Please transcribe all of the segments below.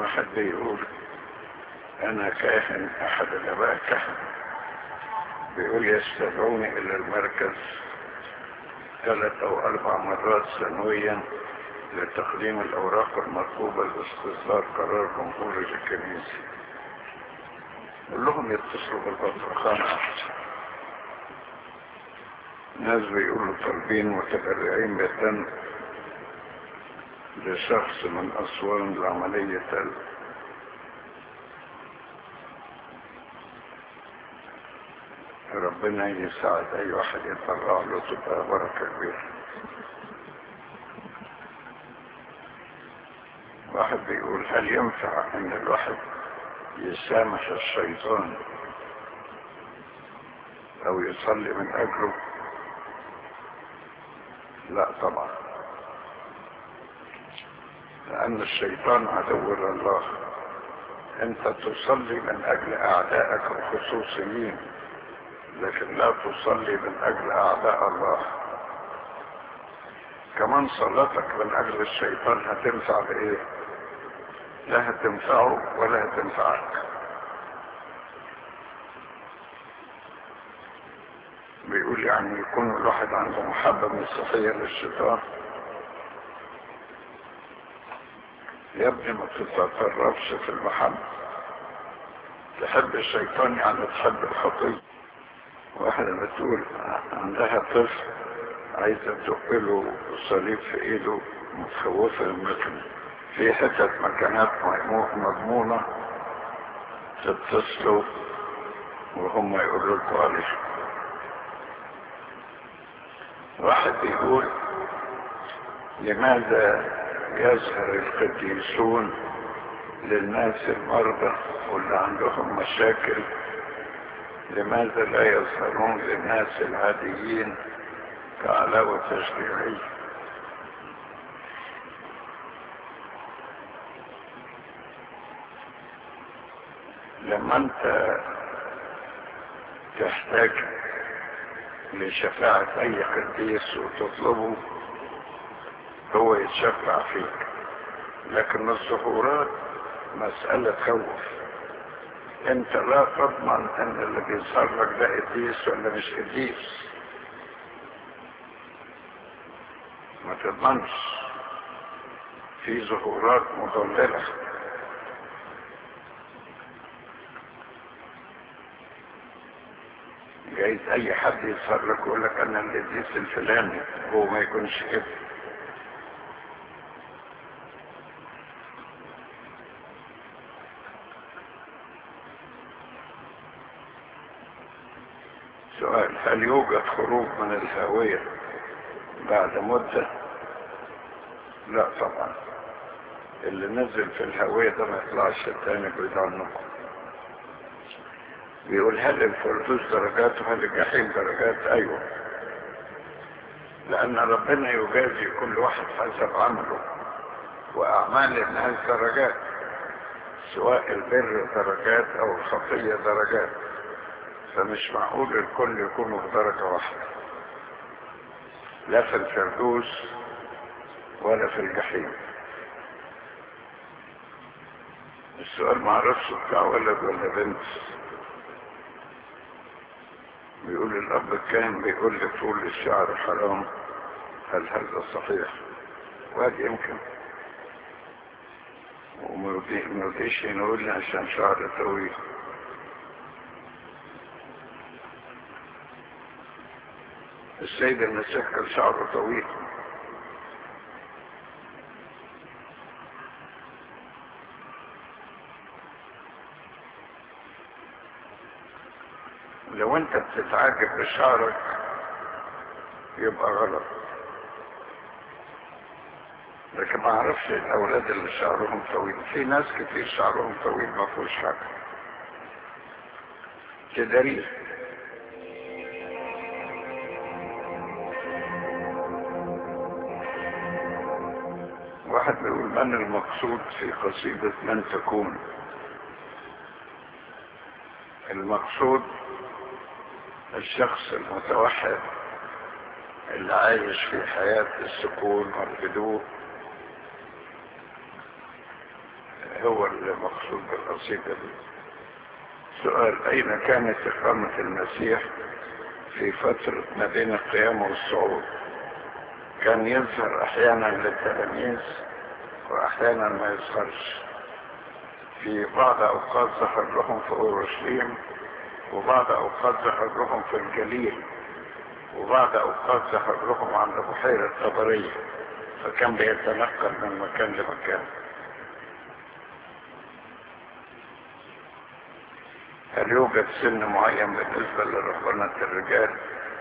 واحد بيقول انا كاهن احد الاباء كهن بيقول يستدعوني الى المركز ثلاث او اربع مرات سنويا لتقديم الاوراق المطلوبة لاستصدار قرار جمهوري للكنيسة قول لهم يتصلوا بالبطرخانة احسن ناس بيقولوا طالبين متبرعين بالدم لشخص من اسوان لعملية ال... ربنا يساعد اي واحد يطلع له تبقى بركة كبيرة واحد بيقول هل ينفع ان الواحد يسامح الشيطان او يصلي من اجله لا طبعا لان الشيطان عدو لله انت تصلي من اجل اعدائك الخصوصيين لكن لا تصلي من اجل اعداء الله كمان صلاتك من اجل الشيطان هتنفع بايه لا هتنفعه ولا هتنفعك بيقول يعني يكون الواحد عنده محبة مسيحية للشيطان يا ابني ما تتطرفش في المحبة تحب الشيطان يعني تحب الخطية واحدة بتقول عندها طفل عايزة تقبله صليب في ايده متخوفة المثل في حتة مكانات مضمونة تتصلوا وهم يقولوا لكم عليه واحد بيقول لماذا يظهر القديسون للناس المرضى واللي عندهم مشاكل لماذا لا يظهرون للناس العاديين كعلاوة تشريعية لما انت تحتاج لشفاعة اي قديس وتطلبه هو يتشفع فيك لكن الظهورات مسألة خوف انت لا تضمن ان اللي بيظهر لك ده قديس ولا مش قديس ما تضمنش في ظهورات مضللة جايز اي حد يظهر لك ويقول لك انا القديس الفلاني هو ما يكونش كده سؤال هل يوجد خروج من الهوية بعد مدة لا طبعا اللي نزل في الهوية ده ما يطلعش تاني بعيد عنكم بيقول هل الفردوس درجات وهل الجحيم درجات ايوه لان ربنا يجازي كل واحد حسب عمله واعمال الناس درجات سواء البر درجات او الخطية درجات فمش معقول الكل يكونوا في درجة واحدة لا في الفردوس ولا في الجحيم السؤال معرفش بتاع ولد ولا بنت بيقول الأب الكاهن بيقول لي طول الشعر حرام هل هذا صحيح؟ وهذا يمكن وما يرضيش يقول لي عشان شعر طويل السيد المسيح كان شعره طويل لو انت بتتعجب بشعرك يبقى غلط لكن ما اعرفش الاولاد اللي شعرهم طويل في ناس كتير شعرهم طويل ما فيهوش حاجه تدريس واحد بيقول من المقصود في قصيدة من تكون المقصود الشخص المتوحد اللي عايش في حياة السكون والهدوء هو المقصود بالقصيدة دي سؤال أين كانت إقامة المسيح في فترة ما بين القيام والصعود كان يظهر أحيانا للتلاميذ وأحيانا ما يظهرش في بعض أوقات ظهر لهم في أورشليم وبعض أوقات ظهر لهم في الجليل وبعض أوقات ظهر لهم عند بحيرة طبرية فكان بيتنقل من مكان لمكان هل يوجد سن معين بالنسبة لرهبنة الرجال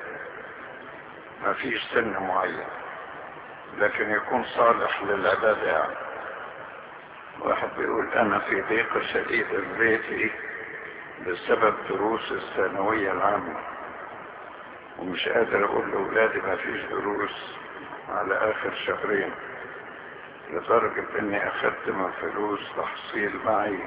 ما فيش سن معين لكن يكون صالح للعبادة يعني واحد بيقول انا في ضيق شديد في بيتي بسبب دروس الثانوية العامة ومش قادر اقول لاولادي ما فيش دروس على اخر شهرين لدرجة اني اخدت من فلوس تحصيل معي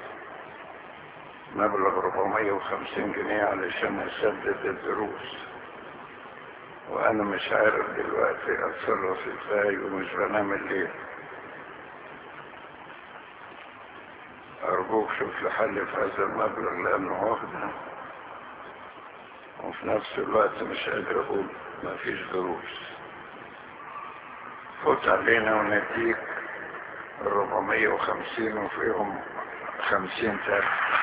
مبلغ 450 جنيه علشان اسدد الدروس وانا مش عارف دلوقتي اتصرف ازاي ومش بنام الليل ارجوك شوف لي حل في هذا المبلغ لانه واخده وفي نفس الوقت مش قادر اقول ما فيش دروس فوت علينا ونديك 450 وفيهم 50 تاني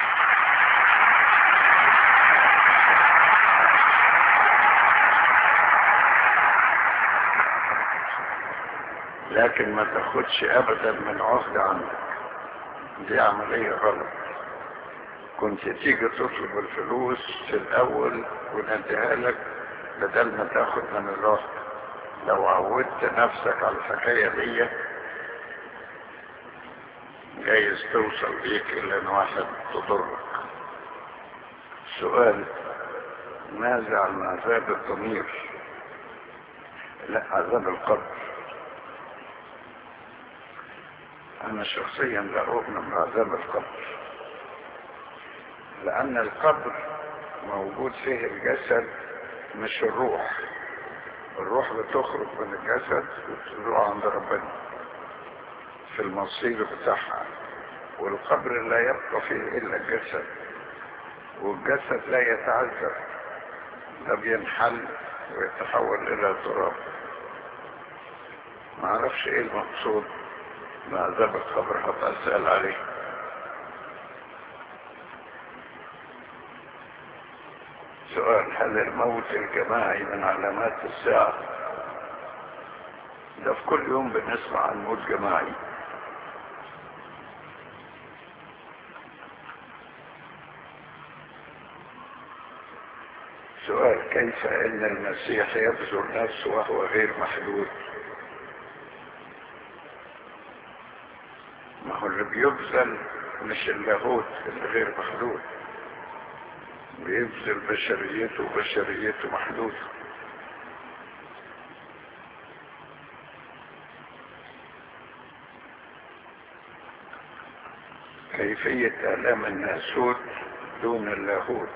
لكن ما تاخدش ابدا من عهد عندك دي عملية غلط كنت تيجي تطلب الفلوس في الاول ونديها لك بدل ما تاخد من العهد لو عودت نفسك على الحكاية دي جايز توصل بيك الى ان واحد تضرك سؤال ماذا عن عذاب الضمير لا عذاب القبر انا شخصيا لا اؤمن بعذاب القبر لان القبر موجود فيه الجسد مش الروح الروح بتخرج من الجسد وتروح عند ربنا في المصير بتاعها والقبر لا يبقى فيه الا الجسد والجسد لا يتعذب ده بينحل ويتحول الى تراب ما اعرفش ايه المقصود بعذاب القبر حتى اسال عليه سؤال هل الموت الجماعي من علامات الساعة ده في كل يوم بنسمع عن موت جماعي سؤال كيف ان المسيح يبذل نفسه وهو غير محدود ما هو اللي بيبذل مش اللاهوت اللي غير محدود بيبذل بشريته وبشريته محدودة كيفية آلام الناسوت دون اللاهوت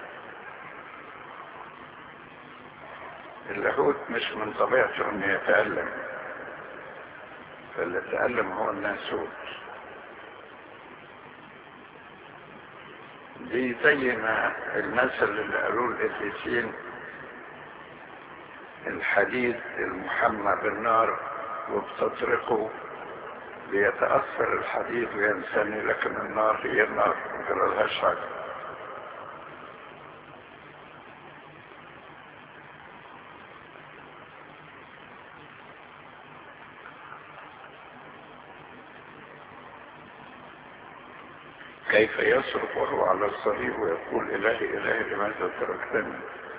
اللاهوت مش من طبيعته انه يتألم فاللي يتألم هو الناسوت دي زي ما المثل اللي قالوه القديسين الحديد المحمى بالنار وبتطرقه بيتأثر الحديد وينسني لكن النار هي النار ما لهاش حاجة كيف يصرخ وهو على الصليب ويقول إلهي إلهي لماذا تركتني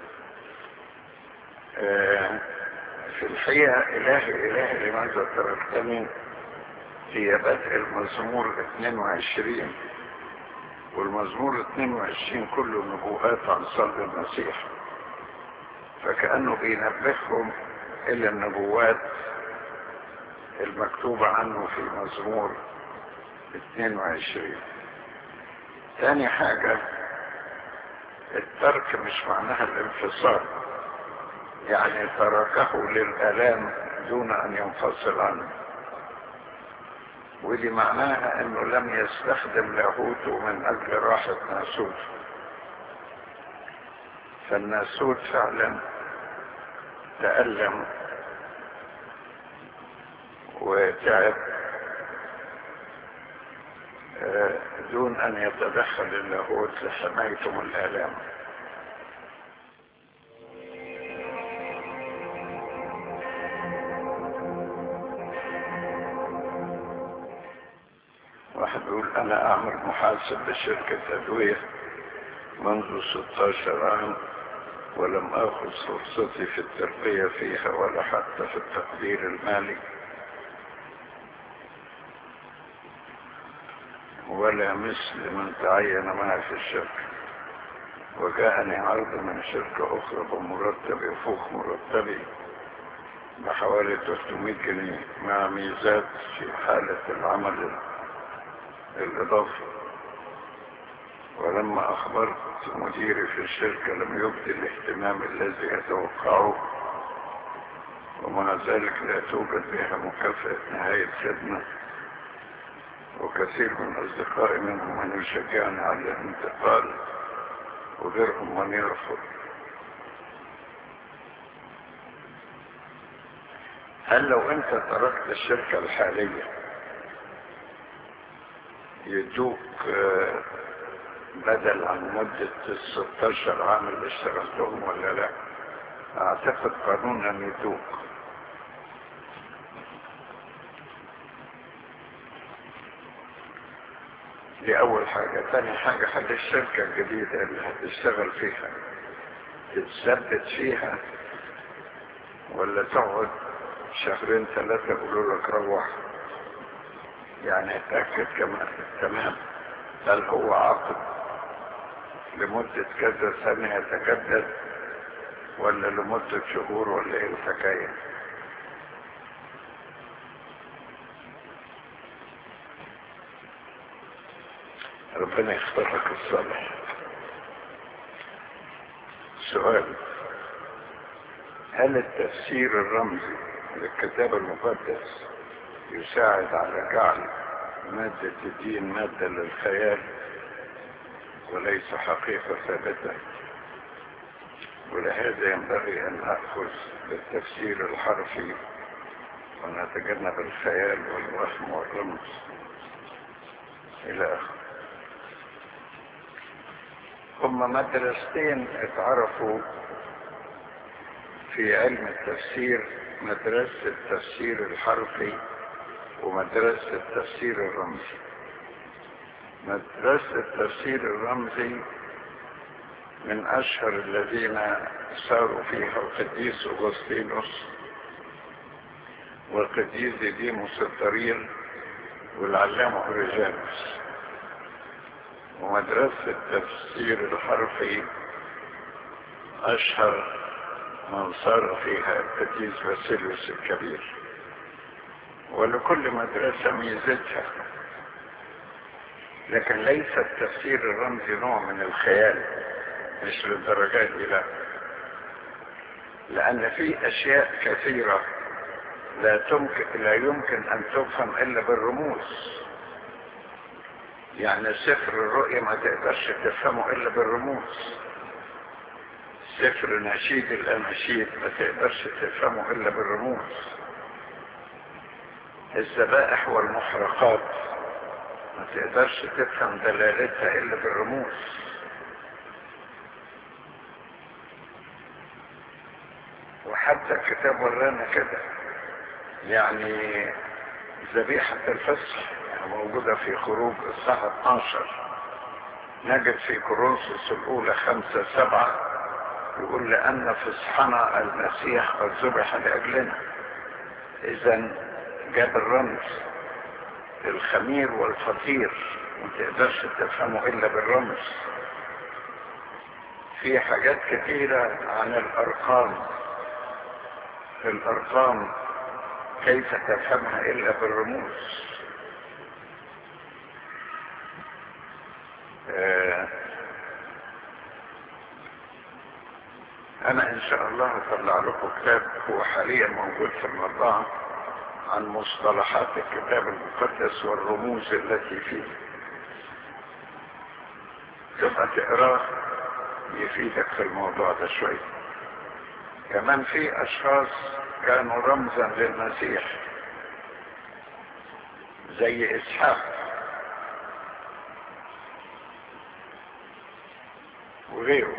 آه في الحقيقة إلهي إلهي لماذا تركتني هي بدء المزمور 22 والمزمور 22 كله نبوءات عن صلب المسيح فكأنه بينبههم إلى النبوات المكتوبة عنه في مزمور 22 تاني حاجة الترك مش معناها الانفصال يعني تركه للآلام دون أن ينفصل عنه ودي معناها انه لم يستخدم لاهوته من اجل راحة ناسوته فالناسوت فعلا تألم وتعب دون ان يتدخل اللاهوت لحمايته من الالام واحد يقول انا اعمل محاسب بشركة ادوية منذ 16 عام ولم اخذ فرصتي في الترقية فيها ولا حتى في التقدير المالي ولا مثل من تعين معي في الشركة وجاءني عرض من شركة أخرى بمرتب يفوق مرتبي بحوالي 300 جنيه مع ميزات في حالة العمل الإضافي ولما أخبرت مديري في الشركة لم يبدي الاهتمام الذي يتوقعه ومع ذلك لا توجد بها مكافأة نهاية خدمة وكثير من أصدقائي منهم من يشجعني على الانتقال وغيرهم من يرفض هل لو انت تركت الشركة الحالية يدوك بدل عن مدة الستاشر عام اللي اشتغلتهم ولا لا اعتقد قانونا يدوك دي اول حاجة تاني حاجة هل الشركة الجديدة اللي هتشتغل فيها تتثبت فيها ولا تقعد شهرين ثلاثة يقولوا لك روح يعني اتأكد كمان تمام هل هو عقد لمدة كذا سنة يتجدد ولا لمدة شهور ولا ايه الحكاية ربنا يختار لك الصالح سؤال هل التفسير الرمزي للكتاب المقدس يساعد على جعل مادة الدين مادة للخيال وليس حقيقة ثابتة ولهذا ينبغي أن نأخذ بالتفسير الحرفي ونتجنب الخيال والوهم والرمز إلى آخره هم مدرستين اتعرفوا في علم التفسير مدرسة التفسير الحرفي ومدرسة التفسير الرمزي مدرسة التفسير الرمزي من أشهر الذين ساروا فيها القديس أغسطينوس والقديس ديموس الطرير والعلامة أوريجانوس ومدرسة التفسير الحرفي أشهر من صار فيها القديس باسيليوس الكبير ولكل مدرسة ميزتها لكن ليس التفسير الرمزي نوع من الخيال مش للدرجات دي لا لأن في أشياء كثيرة لا تمكن لا يمكن أن تفهم إلا بالرموز يعني سفر الرؤيا ما تقدرش تفهمه إلا بالرموز سفر نشيد الأناشيد ما تقدرش تفهمه إلا بالرموز الذبائح والمحرقات ما تقدرش تفهم دلالتها إلا بالرموز وحتى الكتاب ورانا كده يعني ذبيحة الفصح موجودة في خروج الساعة 12 نجد في كورنثوس الأولى خمسة سبعة يقول لأن فصحنا المسيح قد ذبح لأجلنا إذا جاب الرمز الخمير والفطير ما تقدرش تفهمه إلا بالرمز في حاجات كثيرة عن الأرقام الأرقام كيف تفهمها إلا بالرموز انا ان شاء الله هطلع لكم كتاب هو حاليا موجود في المطبعة عن مصطلحات الكتاب المقدس والرموز التي فيه تبقى تقراه يفيدك في الموضوع ده شوية كمان في اشخاص كانوا رمزا للمسيح زي اسحاق وغيره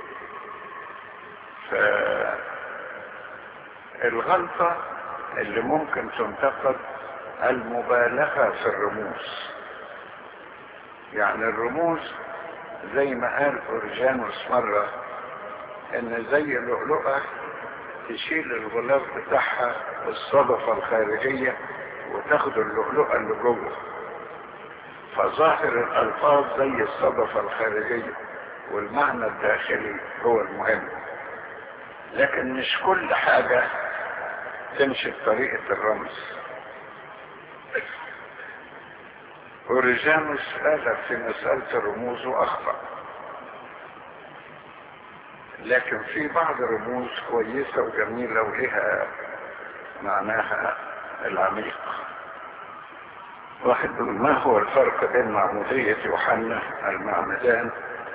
فالغلطة اللي ممكن تنتقد المبالغة في الرموز يعني الرموز زي ما قال اورجانوس مرة ان زي اللؤلؤة تشيل الغلاف بتاعها الصدفة الخارجية وتاخد اللؤلؤة اللي جوه فظاهر الالفاظ زي الصدفة الخارجية والمعنى الداخلي هو المهم لكن مش كل حاجة تمشي بطريقة الرمز اوريجانوس قال في مسألة الرموز واخطأ لكن في بعض الرموز كويسة وجميلة ولها معناها العميق واحد يقول ما هو الفرق بين معمودية يوحنا المعمدان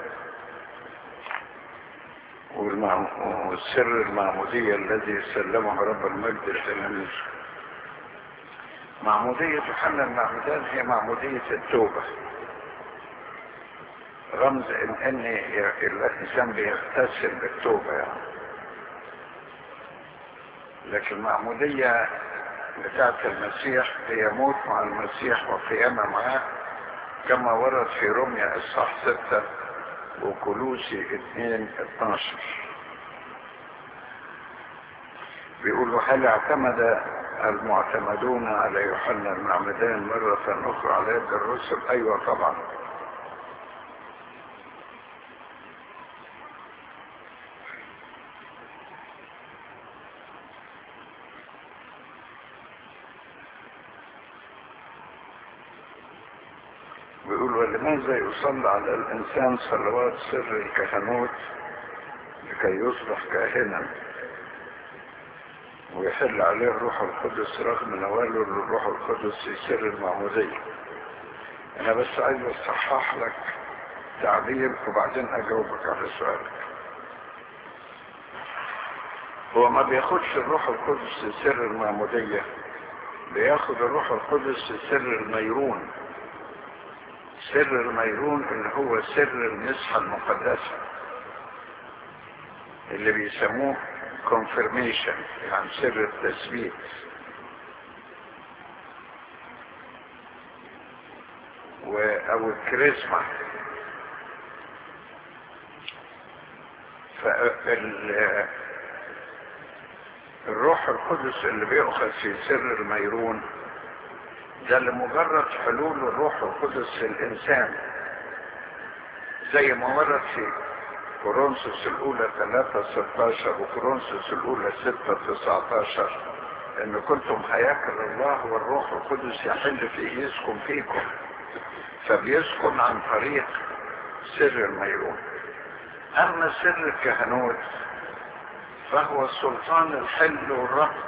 والسر المعمودية الذي سلمه رب المجد لتلاميذه معمودية يوحنا المعمدان هي معمودية التوبة رمز ان ان الانسان بيغتسل بالتوبة يعني لكن المعمودية بتاعت المسيح هي موت مع المسيح وقيامة معاه كما ورد في روميا اصحاح ستة وكلوسي اثنين اتناشر بيقولوا هل اعتمد المعتمدون على يوحنا المعمدان مرة أخرى على يد الرسل أيوة طبعا بيقول ولماذا يصلى على الإنسان صلوات سر الكهنوت لكي يصبح كاهنا ويحل عليه الروح القدس رغم نواله للروح القدس في سر المعمودية أنا بس عايز أصحح لك تعبير وبعدين أجاوبك على سؤالك هو ما بياخدش الروح القدس في سر المعمودية بياخد الروح القدس في سر الميرون سر الميرون اللي هو سر المسحة المقدسة اللي بيسموه confirmation يعني سر التثبيت و او الكريزما فال الروح القدس اللي بيؤخذ في سر الميرون ده لمجرد حلول الروح القدس في الانسان زي ما ورد في كورنثوس الاولى 3 16 وكورنثوس الاولى 6 19 ان كنتم هياكل الله والروح القدس يحل فيه يسكن فيكم فبيسكن عن طريق سر الميرون اما سر الكهنوت فهو سلطان الحل والرفض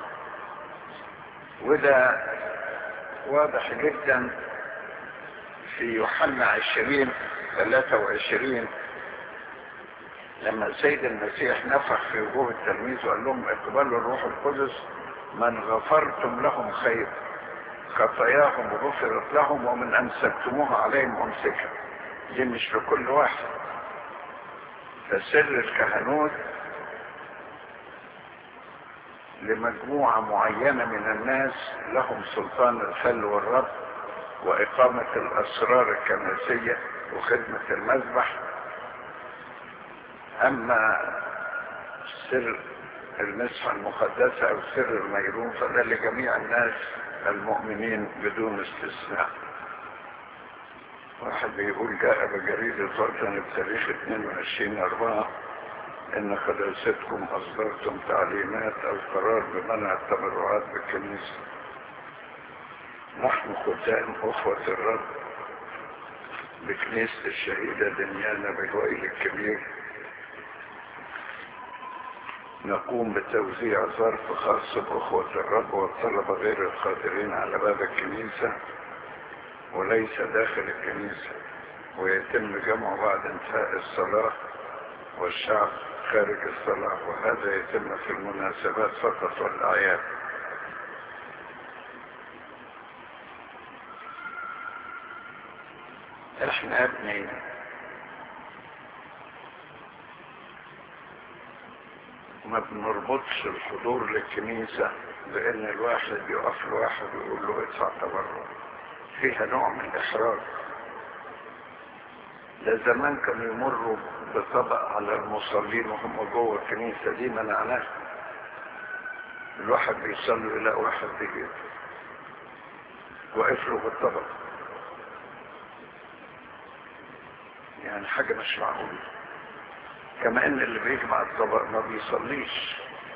وده واضح جدا في يوحنا 20 23 لما السيد المسيح نفخ في وجوه التلميذ وقال لهم اقبلوا الروح القدس من غفرتم لهم خير خطاياهم غفرت لهم ومن امسكتموها عليهم امسكها دي مش لكل واحد فسر الكهنوت لمجموعة معينة من الناس لهم سلطان الحل والرب وإقامة الأسرار الكنسية وخدمة المذبح أما سر المسحة المقدسة أو سر الميرون فده لجميع الناس المؤمنين بدون استثناء واحد بيقول جاء بجريدة الوطن بتاريخ 22 أربعة إن قداستكم أصدرتم تعليمات أو قرار بمنع التبرعات بالكنيسة نحن خدام أخوة الرب بكنيسة الشهيدة دنيانا بالويل الكبير نقوم بتوزيع ظرف خاص بأخوة الرب والطلبة غير القادرين على باب الكنيسة وليس داخل الكنيسة ويتم جمعه بعد انتهاء الصلاة والشعب خارج الصلاة وهذا يتم في المناسبات فقط والأعياد احنا ابني ما بنربطش الحضور للكنيسة بان الواحد يقف لواحد ويقول له ادفع تبرع فيها نوع من الاحراج ده زمان كانوا يمروا بطبق على المصلين وهم جوه الكنيسة دي منعناها الواحد بيصلي يلاقي واحد بيجي واقف له بالطبق يعني حاجة مش معقولة كما ان اللي بيجمع الطبق ما بيصليش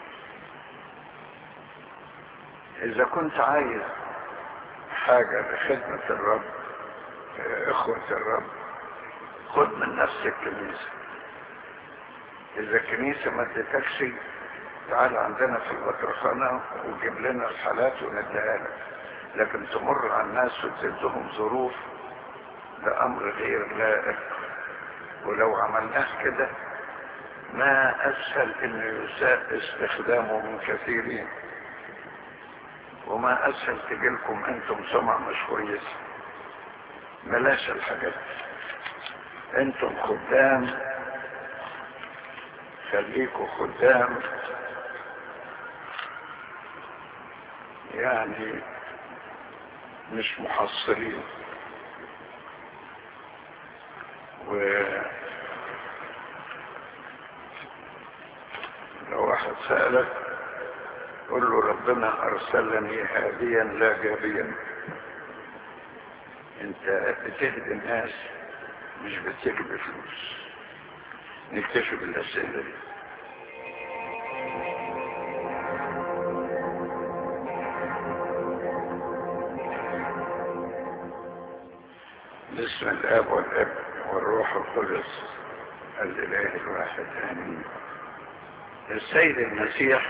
اذا كنت عايز حاجة لخدمة الرب اخوة الرب خد من نفس الكنيسة اذا الكنيسة ما ادتكش تعال عندنا في البطرخانة وجيب لنا الحالات ونديها لك لكن تمر على الناس وتدهم ظروف ده امر غير لائق ولو عملناه كده ما اسهل انه يساء استخدامه من كثيرين وما اسهل تجيلكم انتم سمع مش كويسه بلاش الحاجات انتم خدام خليكوا خدام يعني مش محصلين و لو واحد سألك قل له ربنا أرسلني هاديا لا جابيا انت بتهدي الناس مش بتجيب فلوس نكتشف الأسئلة دي باسم الاب والابن والروح القدس الاله الواحد امين السيد المسيح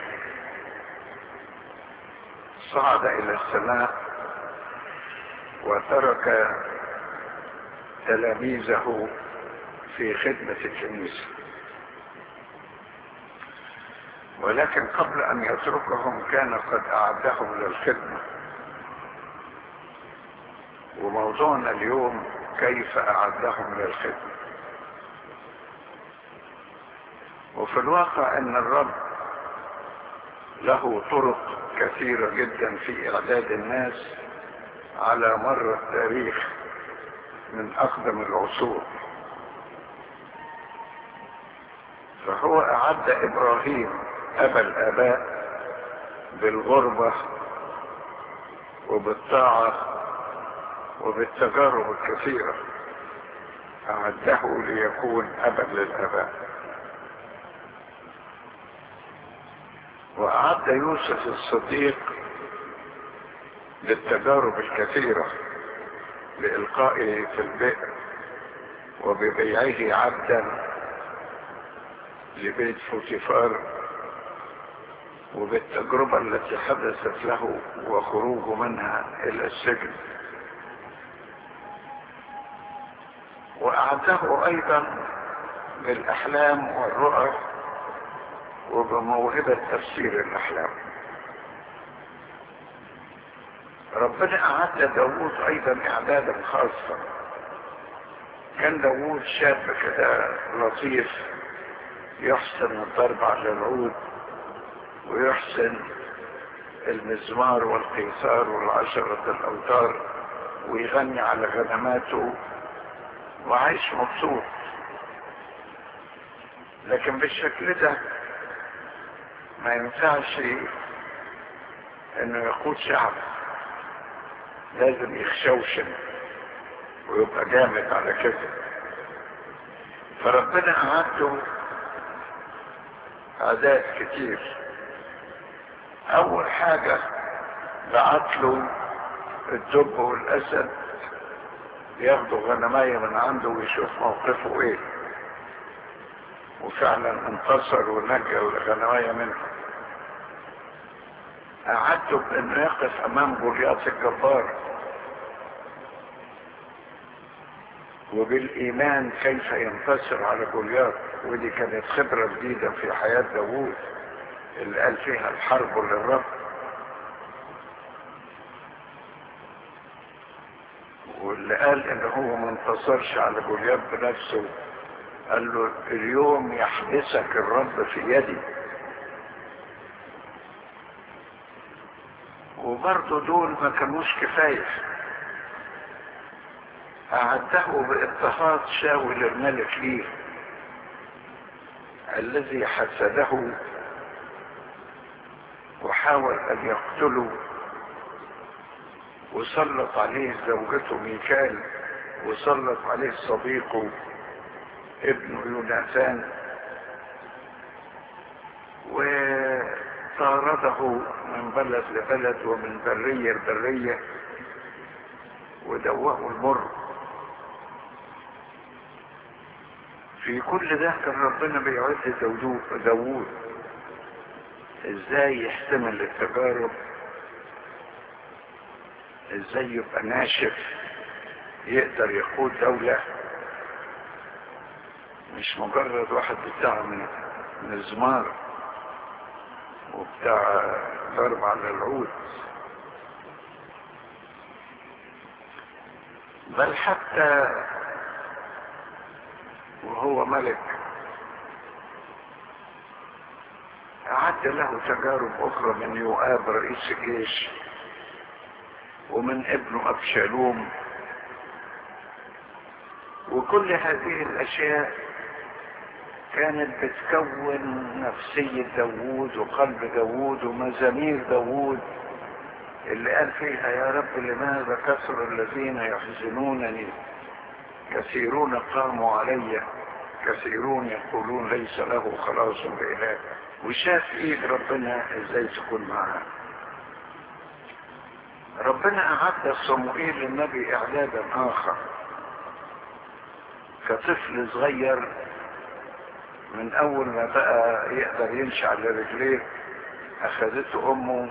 صعد الى السماء وترك تلاميذه في خدمة الكنيسة ولكن قبل ان يتركهم كان قد اعدهم للخدمة وموضوعنا اليوم كيف اعدهم للخدمة وفي الواقع ان الرب له طرق كثيرة جدا في اعداد الناس على مر التاريخ من اقدم العصور فهو اعد ابراهيم ابا الاباء بالغربة وبالطاعة وبالتجارب الكثيرة أعده ليكون أبا للآباء وأعد يوسف الصديق للتجارب الكثيرة بإلقائه في البئر وببيعه عبدا لبيت فوتيفار وبالتجربة التي حدثت له وخروجه منها إلى السجن وأعده أيضا بالأحلام والرؤى وبموهبة تفسير الأحلام ربنا أعد داوود أيضا إعدادا خاصا كان داوود شاب كده لطيف يحسن الضرب على العود ويحسن المزمار والقيثار والعشرة الأوتار ويغني على غنماته وعايش مبسوط لكن بالشكل ده ما ينفعش انه يقود شعب لازم يخشوشن ويبقى جامد على كده فربنا أعده عادات كتير أول حاجة بعت له الدب والأسد ياخدوا غنماية من عنده ويشوف موقفه ايه وفعلا انتصر ونجى الغنواية منهم أعدوا بأنه يقف أمام جولياط الجبار وبالإيمان كيف ينتصر على جولياط ودي كانت خبرة جديدة في حياة داوود اللي قال فيها الحرب للرب واللي قال ان هو ما انتصرش على جولياط بنفسه قال له اليوم يحبسك الرب في يدي وبرضه دول ما كانوش كفايه أعده باضطهاد شاول الملك ليه الذي حسده وحاول أن يقتله وسلط عليه زوجته ميكال وسلط عليه صديقه ابنه يوناثان وطارده من بلد لبلد ومن برية لبرية ودواه المر في كل ده كان ربنا بيعد داوود ازاي يحتمل التجارب ازاي يبقى ناشف يقدر يقود دولة مش مجرد واحد بتاع من مزمار وبتاع ضرب على العود بل حتى وهو ملك أعد له تجارب أخرى من يؤاب رئيس الجيش ومن ابنه أبشالوم وكل هذه الأشياء كانت بتكون نفسية داوود وقلب داوود ومزامير داوود اللي قال فيها يا رب لماذا كثر الذين يحزنونني كثيرون قاموا علي كثيرون يقولون ليس له خلاص بإله وشاف ايد ربنا ازاي تكون معاه ربنا اعد صموئيل للنبي اعدادا اخر كطفل صغير من اول ما بقى يقدر يمشي على رجليه اخذته امه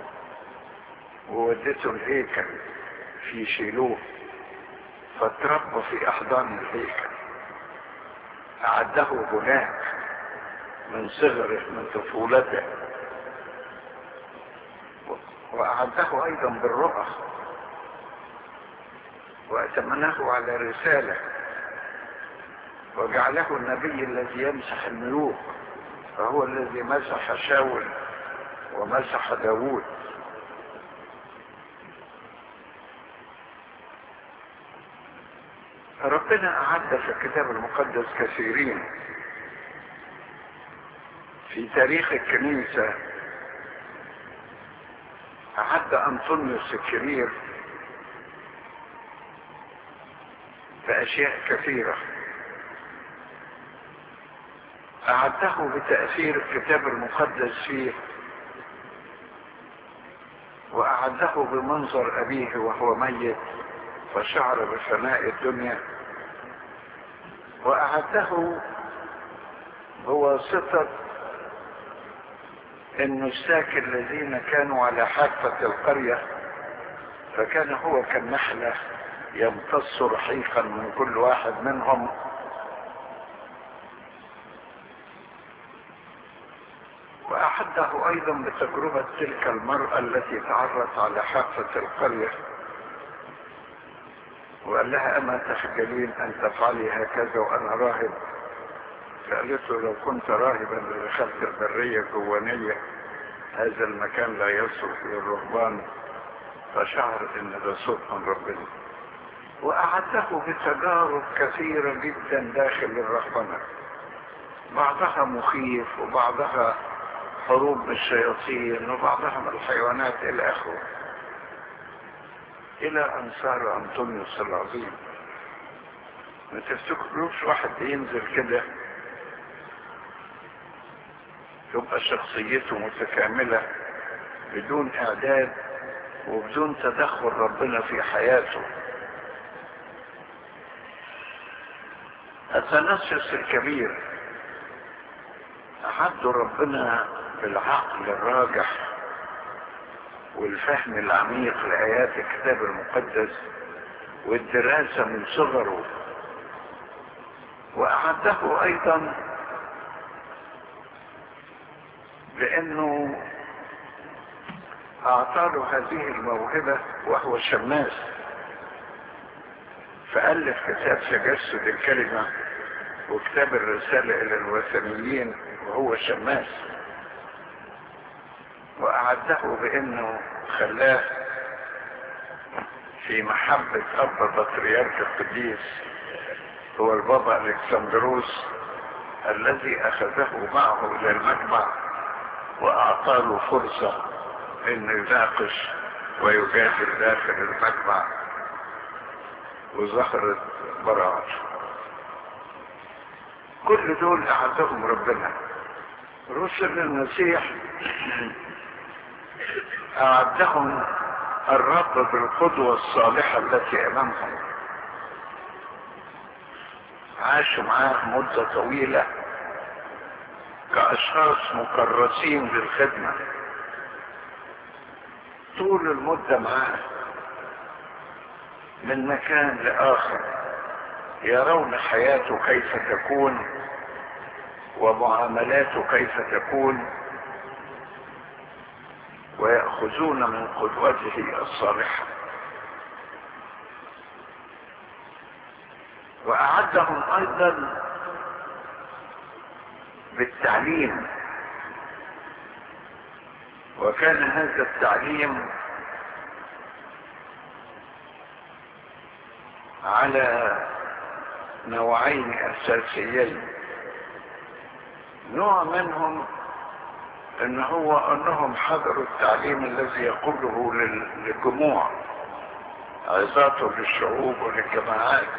وودته الهيكل في شيلوه فتربى في احضان الهيكل اعده هناك من صغره من طفولته واعده ايضا بالرؤى واتمناه على رساله وجعله النبي الذي يمسح الملوك فهو الذي مسح شاول ومسح داوود ربنا أعد في الكتاب المقدس كثيرين في تاريخ الكنيسة أعد أنطونيوس الكبير بأشياء كثيرة أعده بتأثير الكتاب المقدس فيه وأعده بمنظر أبيه وهو ميت فشعر بفناء الدنيا وأعده بواسطة النساك الذين كانوا على حافة القرية فكان هو كالنحلة يمتص رحيقا من كل واحد منهم وأحده أيضا بتجربة تلك المرأة التي تعرت على حافة القرية وقال لها أما تخجلين أن تفعلي هكذا وأنا راهب فقالت له لو كنت راهبا لدخلت البرية الجوانية هذا المكان لا يصلح للرهبان فشعر ان ده صوت من ربنا وأعده بتجارب كثيرة جدا داخل الرهبنة بعضها مخيف وبعضها حروب بالشياطين وبعضها من الحيوانات إلى آخره إلى أن صار أنطونيوس العظيم ما تفتكروش واحد ينزل كده تبقى شخصيته متكاملة بدون إعداد وبدون تدخل ربنا في حياته أثناسيوس الكبير أعدوا ربنا بالعقل الراجح والفهم العميق لآيات الكتاب المقدس والدراسة من صغره وأعده أيضا لأنه أعطاله هذه الموهبة وهو شماس فألف كتاب تجسد الكلمة وكتاب الرسالة إلى الوثنيين وهو شماس وأعده بأنه خلاه في محبة أب بطريرك القديس هو البابا الكسندروس الذي أخذه معه إلى المجمع وأعطاه فرصة أنه يناقش ويجادل داخل المجمع وظهرت براءته كل دول أعدهم ربنا رسل المسيح أعدهم الرب بالقدوة الصالحة التي أمامهم عاشوا معاه مدة طويلة كأشخاص مكرسين للخدمة طول المدة معاه من مكان لآخر يرون حياته كيف تكون ومعاملاته كيف تكون ويأخذون من قدوته الصالحة وأعدهم أيضا بالتعليم وكان هذا التعليم على نوعين أساسيين نوع منهم ان هو انهم حضروا التعليم الذي يقوله للجموع عظاته للشعوب وللجماعات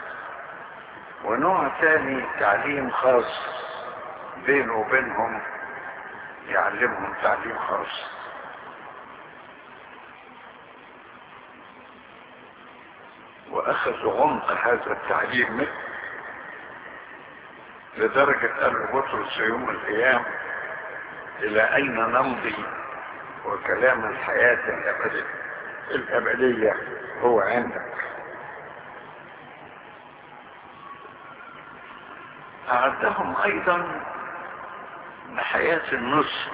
ونوع ثاني تعليم خاص بينه وبينهم يعلمهم تعليم خاص واخذوا عمق هذا التعليم منه لدرجة قال بطرس يوم القيامة الى اين نمضي وكلام الحياة الابدية الابدية هو عندك اعدهم ايضا بحياة النصر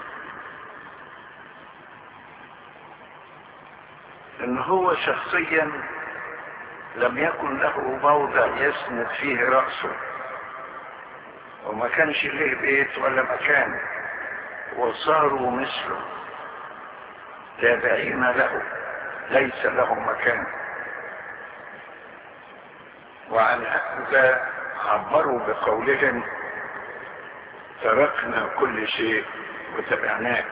ان هو شخصيا لم يكن له موضع يسند فيه رأسه وما كانش له بيت ولا مكان وصاروا مثله تابعين له ليس له مكان وعن هذا عبروا بقولهم تركنا كل شيء وتبعناك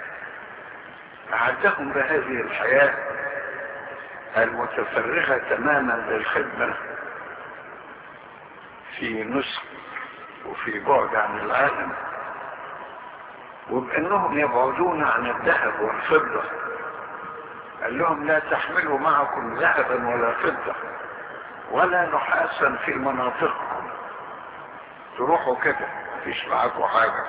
أعدهم بهذه الحياة المتفرغة تماما للخدمة في نسك وفي بعد عن العالم وبأنهم يبعدون عن الذهب والفضة قال لهم لا تحملوا معكم ذهبا ولا فضة ولا نحاسا في مناطقكم تروحوا كده مفيش معاكم حاجة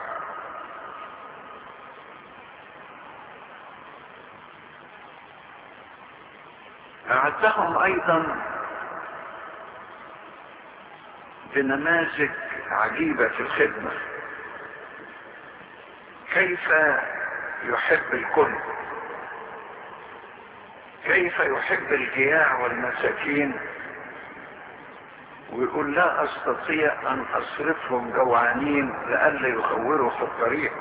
أعدهم أيضا بنماذج عجيبة في الخدمة كيف يحب الكل كيف يحب الجياع والمساكين ويقول لا استطيع ان اصرفهم جوعانين لئلا يخوروا في الطريق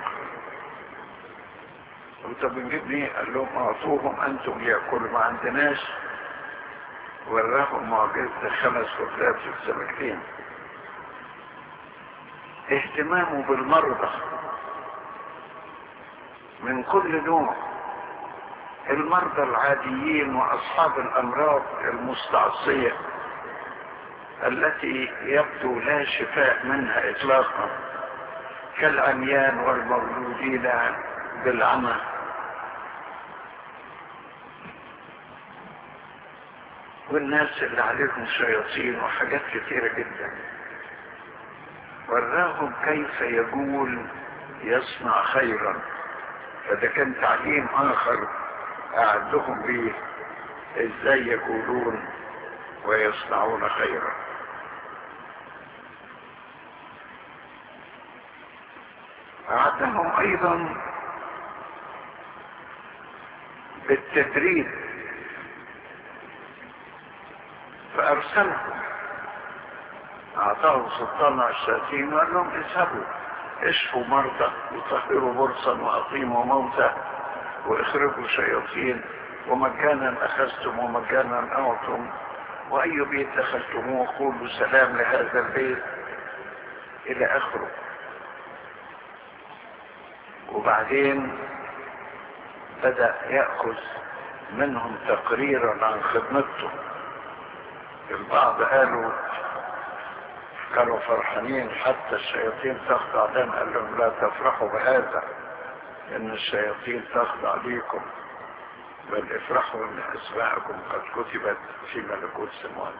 قلت بنجيب ليه قال لهم اعطوهم انتم ليأكلوا ما عندناش وراهم معجزة خمس فتلات في السمكتين اهتمامه بالمرضى من كل نوع المرضى العاديين واصحاب الامراض المستعصية التي يبدو لا شفاء منها اطلاقا كالعميان والمولودين بالعمى والناس اللي عليهم شياطين وحاجات كثيرة جدا وراهم كيف يقول يصنع خيرا فده كان تعليم اخر اعدهم به ازاي يقولون ويصنعون خيرا اعدهم ايضا بالتدريب فارسلهم اعطاهم سلطان على الشياطين وقال لهم اذهبوا اشفوا مرضى وطهروا برصا واقيموا موتى واخرجوا شياطين ومجانا اخذتم ومجانا اعطم واي بيت دخلتموه قولوا سلام لهذا البيت الى اخره وبعدين بدأ يأخذ منهم تقريرا عن خدمته البعض قالوا كانوا فرحانين حتى الشياطين تخضع لهم قال لهم لا تفرحوا بهذا ان الشياطين تخضع ليكم بل افرحوا ان اسماءكم قد كتبت في ملكوت السماوات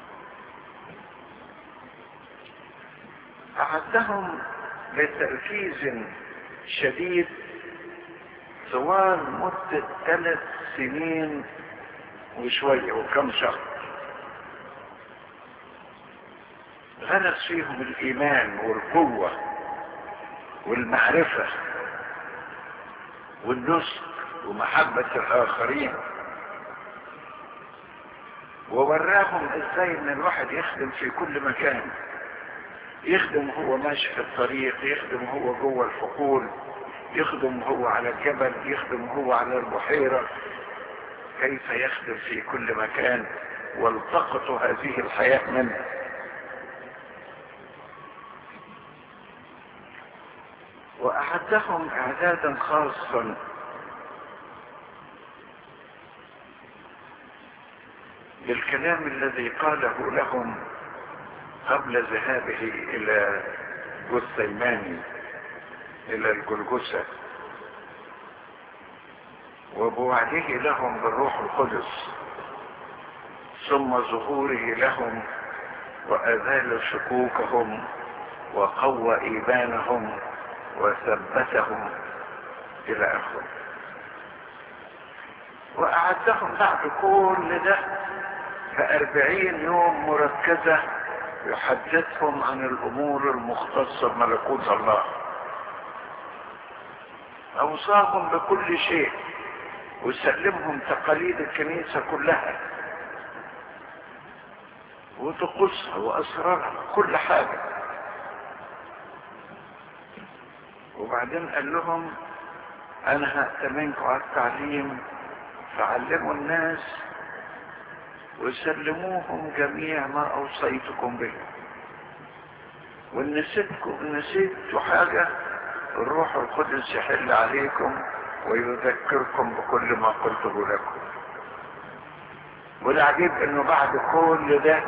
اعدهم بتركيز شديد طوال مدة ثلاث سنين وشوية وكم شهر غرس فيهم الإيمان والقوة والمعرفة والنصر ومحبة الآخرين ووراهم ازاي ان الواحد يخدم في كل مكان يخدم هو ماشي في الطريق يخدم هو جوه الحقول يخدم هو على الجبل يخدم هو على البحيرة كيف يخدم في كل مكان والتقطوا هذه الحياة منه وأعدهم إعدادا خاصا بالكلام الذي قاله لهم قبل ذهابه إلى جثيماني إلى الجلجسة وبوعده لهم بالروح القدس ثم ظهوره لهم وأزال شكوكهم وقوى إيمانهم وثبتهم إلى آخره وأعدهم بعد كل ده فأربعين يوم مركزة يحدثهم عن الأمور المختصة بملكوت الله أوصاهم بكل شيء وسلمهم تقاليد الكنيسة كلها وطقوسها وأسرارها كل حاجة وبعدين قال لهم أنا هأتمنكم على التعليم فعلموا الناس وسلموهم جميع ما أوصيتكم به وإن نسيتكم نسيتوا حاجة الروح القدس يحل عليكم ويذكركم بكل ما قلته لكم والعجيب انه بعد كل ده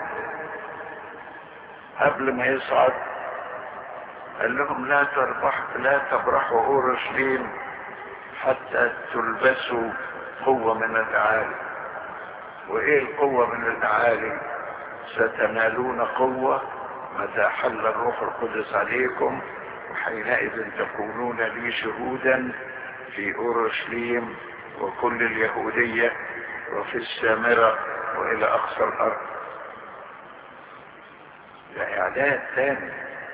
قبل ما يصعد قال لهم لا تربح لا تبرحوا اورشليم حتى تلبسوا قوة من الاعالي وايه القوة من الاعالي ستنالون قوة متى حل الروح القدس عليكم وحينئذ تكونون لي شهودا في اورشليم وكل اليهودية وفي السامرة والى اقصى الارض ده اعداد تاني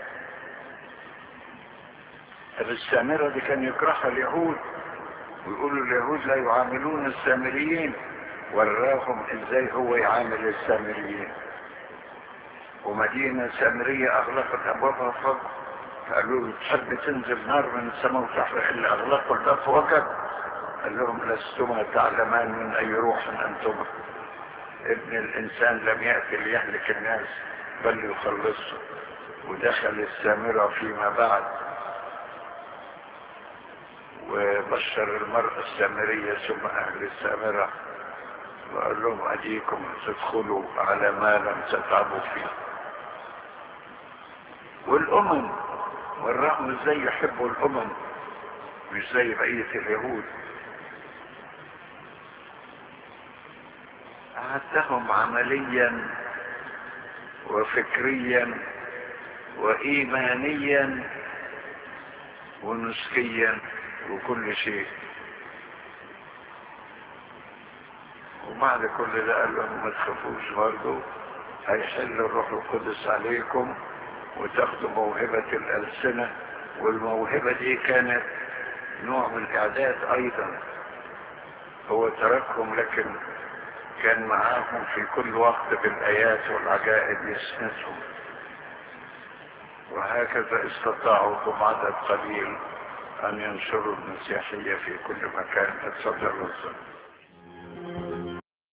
طب السامرة دي كان يكرهها اليهود ويقولوا اليهود لا يعاملون السامريين وراهم ازاي هو يعامل السامريين ومدينة سامرية اغلقت ابوابها فوق قالوا له تحب تنزل نار من السماء وتحرق اللي اغلقوا الباب فوقك قال لهم لستما تعلمان من اي روح انتما ابن الانسان لم يأتي ليهلك الناس بل يخلصهم ودخل السامرة فيما بعد وبشر المرأة السامرية ثم اهل السامرة وقال لهم اديكم تدخلوا على ما لم تتعبوا فيه والامم والرغم ازاي يحبوا الامم مش زي بقية اليهود أعدهم عمليا وفكريا وإيمانيا ونسكيا وكل شيء وبعد كل ده قال لهم ما تخافوش برضه هيحل الروح القدس عليكم وتاخدوا موهبة الألسنة والموهبة دي كانت نوع من الإعداد أيضا هو تركهم لكن كان معاهم في كل وقت بالآيات والعجائب يسندهم وهكذا استطاعوا بعدد قليل أن ينشروا المسيحية في كل مكان اتفضلوا الظلم